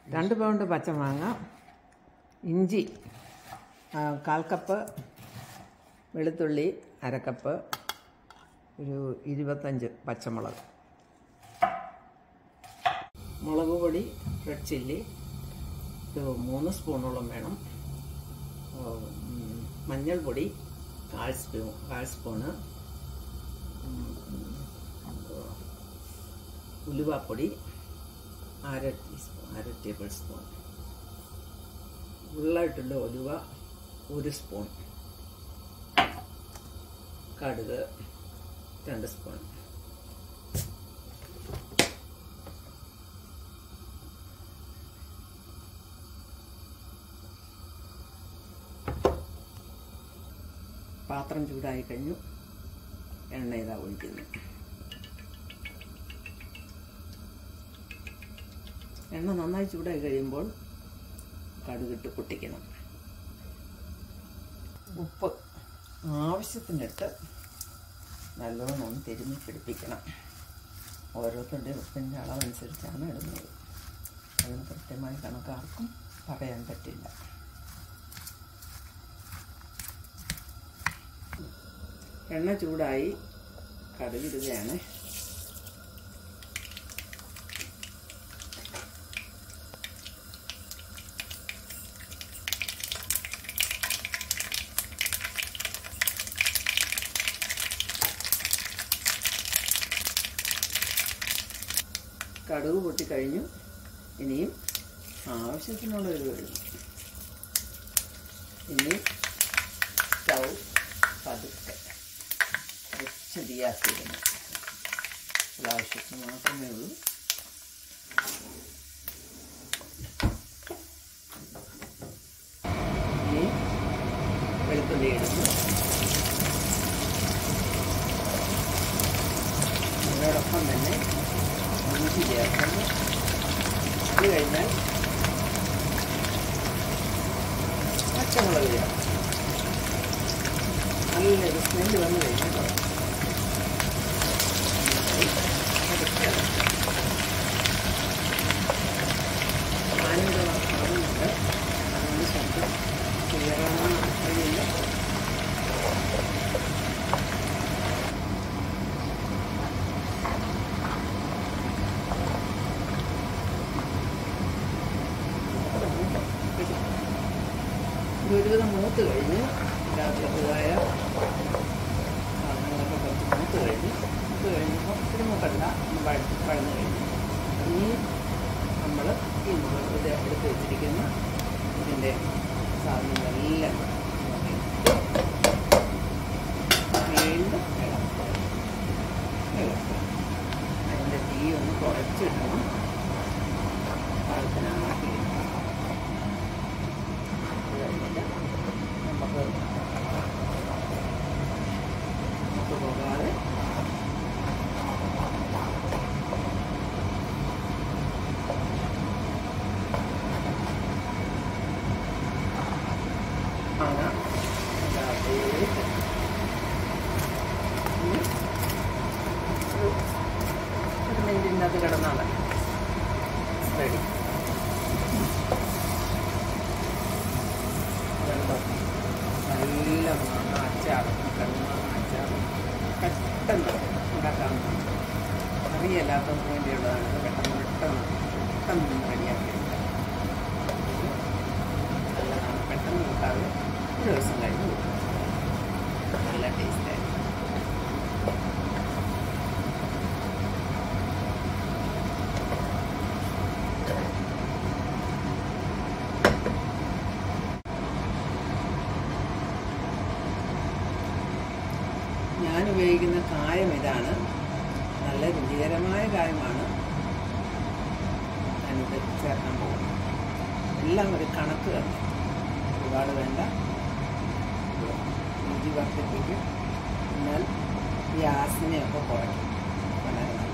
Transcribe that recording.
രണ്ട് പൗണ്ട് പച്ചമാങ്ങ ഇഞ്ചി ആ, കാൽ കപ്പ് വെളുത്തുള്ളി അരക്കപ്പ് ഒരു ഇരുപത്തഞ്ച് പച്ചമുളക് മുളക് പൊടി റെഡ് ചില്ലി ഒരു മൂന്ന് സ്പൂണോളം വേണം ഉം, മഞ്ഞൾപ്പൊടി കാൽ സ്പൂൺ കാൽ സ്പൂണ് ഉം, എന്തുവാ, ഉലുവാപ്പൊടി അര ടീസ്പൂൺ അര ടേബിൾ സ്പൂൺ ഉള്ളായിട്ടുള്ള ഉലുവ ഒരു സ്പൂൺ കടുക് രണ്ട് സ്പൂൺ പാത്രം ചൂടായി കഴിഞ്ഞു എണ്ണ ഇതാ ഒഴിക്കുന്നു എണ്ണ നന്നായി ചൂടായി കഴിയുമ്പോൾ കടുകിട്ട് പൊട്ടിക്കണം ഉപ്പ് ആവശ്യത്തിനിട്ട് നല്ലോണം ഒന്ന് തിരുമ്മി പിടിപ്പിക്കണം ഓരോരുത്തരുടെ ഉപ്പിൻ്റെ അളവനുസരിച്ചാണ് ഇടുന്നത് അതിന് കൃത്യമായി കണക്കാർക്കും പറയാൻ പറ്റില്ല എണ്ണ ചൂടായി കടുകിടുകയാണ് കടുക് പൊട്ടിക്കഴിഞ്ഞു ഇനിയും ആവശ്യത്തിനുള്ള ഒരു കഴിഞ്ഞു ഇനി സ്റ്റൗ പതുക്കെ കുറച്ച് തീയാക്കിയിരുന്നു ആവശ്യത്തിന് മാത്രമേ ഉള്ളൂ ഇനി വെളുത്തുള്ളി ഇടുന്നു അതിനോടൊപ്പം തന്നെ ഇഞ്ചി ചേർക്കുന്നു അത് കഴിഞ്ഞാൽ പച്ചമുളക് ചേർക്കും നല്ലൊരു സ്മെല്ല് വന്നു കഴിഞ്ഞാൽ ഞാനിവിടെ കാണുന്നുണ്ട് അതുകൊണ്ട് ശബ്ദം ക്ലിയറാണെന്ന് അറിയില്ല ഇത് ഒരുവിധം മൂത്ത് കഴിഞ്ഞ് ഇതിനകത്തുള്ളതായ സാധനങ്ങളൊക്കെ കുറച്ച് മൂത്ത് കഴിഞ്ഞ് മൂത്ത് കഴിഞ്ഞപ്പോൾ ഇത്തിരി മൂക്കണ്ട ഒന്ന് വഴ- വഴന്ന് കഴിഞ്ഞു ഇനി നമ്മൾ ഈ മുളക് ഇത് എടുത്ത് വെച്ചിരിക്കുന്ന ഇതിൻ്റെ സാധനങ്ങളെല്ലാം വീണ്ടും ഇളക്കുക ഇളക്കുക അതിൻ്റെ തീ ഒന്ന് കുറച്ചിടണം പാകത്തിനാക്കി കഴിഞ്ഞിട്ട് നമുക്ക് നമുക്ക് പോകാതെ മാങ്ങ ഇതിനകത്തേക്ക് ഇനി ഒരു ഒരു മിനിറ്റിൻ്റെ അത് കിടന്നാൽ മതി റെഡി വെള്ളം നല്ല മാങ്ങ അച്ചാറും കണ്ണാങ്ങ അച്ചാറും പെട്ടെന്ന് ഉണ്ടാക്കാൻ അറിയില്ലാത്തവർക്ക് വേണ്ടിയുള്ളതാണ് ഇത് പെട്ടെന്ന് പെട്ടെന്ന് പെട്ടെന്ന് റെഡിയാക്കി എടുക്കാം നല്ലതാണ് പെട്ടെന്ന് കൂട്ടാതെ ഒരു ദിവസം കഴിഞ്ഞ് കൂട്ടും നല്ല ടേസ്റ്റായിരിക്കും ഞാൻ ഉപയോഗിക്കുന്ന കായം ഇതാണ് നല്ല രുചികരമായ കായമാണ് ഞാനിത് ചേർക്കാൻ പോകുന്നത് എല്ലാം ഒരു കണക്ക് തന്നെ ഒരുപാട് വേണ്ട രുചി വർദ്ധിപ്പിക്കും എന്നാൽ ഗ്യാസിനെയൊക്കെ കുറയ്ക്കും വളരെ